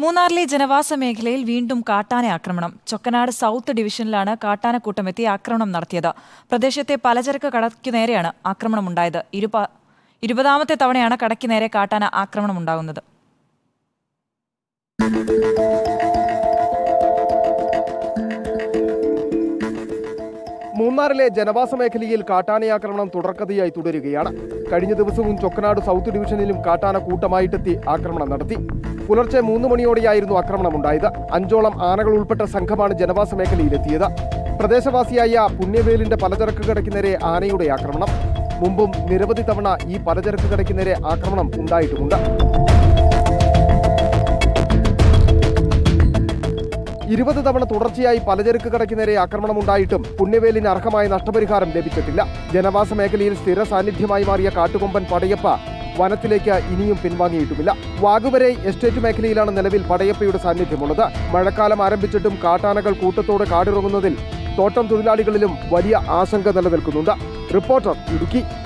മൂന്നാറിലെ ജനവാസ മേഖലയിൽ വീണ്ടും കാട്ടാന ആക്രമണം ചൊക്കനാട് സൗത്ത് ഡിവിഷനിലാണ് കാട്ടാനക്കൂട്ടം എത്തി ആക്രമണം നടത്തിയത് പ്രദേശത്തെ പലചരക്ക് കടയ്ക്കു നേരെയാണ് ആക്രമണമുണ്ടായത് ഇരുപ ഇരുപതാമത്തെ തവണയാണ് കടയ്ക്ക് നേരെ കാട്ടാന ആക്രമണമുണ്ടാകുന്നത് മൂന്നാറിലെ ജനവാസ മേഖലയിൽ കാട്ടാനയാക്രമണം തുടർക്കഥയായി തുടരുകയാണ് കഴിഞ്ഞ ദിവസവും ചൊക്കനാട് സൗത്ത് ഡിവിഷനിലും കാട്ടാന കൂട്ടമായിട്ടെത്തി ആക്രമണം നടത്തി പുലർച്ചെ മൂന്ന് മണിയോടെയായിരുന്നു ആക്രമണമുണ്ടായത് അഞ്ചോളം ആനകൾ ഉൾപ്പെട്ട സംഘമാണ് ജനവാസ മേഖലയിലെത്തിയത് പ്രദേശവാസിയായ പുണ്യവേലിന്റെ പലചരക്ക് കടയ്ക്ക് നേരെ ആനയുടെ ആക്രമണം മുമ്പും നിരവധി തവണ ഈ പലചരക്ക് കടയ്ക്ക് നേരെ ആക്രമണം ഉണ്ടായിട്ടുമുണ്ട് ഇരുപത് തവണ തുടർച്ചയായി പലചരക്ക് കടയ്ക്ക് നേരെ ആക്രമണമുണ്ടായിട്ടും പുണ്യവേലിന് അർഹമായ നഷ്ടപരിഹാരം ലഭിച്ചിട്ടില്ല ജനവാസ മേഖലയിൽ സ്ഥിര സാന്നിധ്യമായി മാറിയ കാട്ടുകൊമ്പൻ പടയപ്പ വനത്തിലേക്ക് ഇനിയും പിൻവാങ്ങിയിട്ടുമില്ല വാഗുവരെ എസ്റ്റേറ്റ് മേഖലയിലാണ് നിലവിൽ പടയപ്പയുടെ സാന്നിധ്യമുള്ളത് മഴക്കാലം ആരംഭിച്ചിട്ടും കാട്ടാനകൾ കൂട്ടത്തോടെ കാടിറങ്ങുന്നതിൽ തോട്ടം തൊഴിലാളികളിലും വലിയ ആശങ്ക നിലനിൽക്കുന്നുണ്ട് റിപ്പോർട്ടർ ഇടുക്കി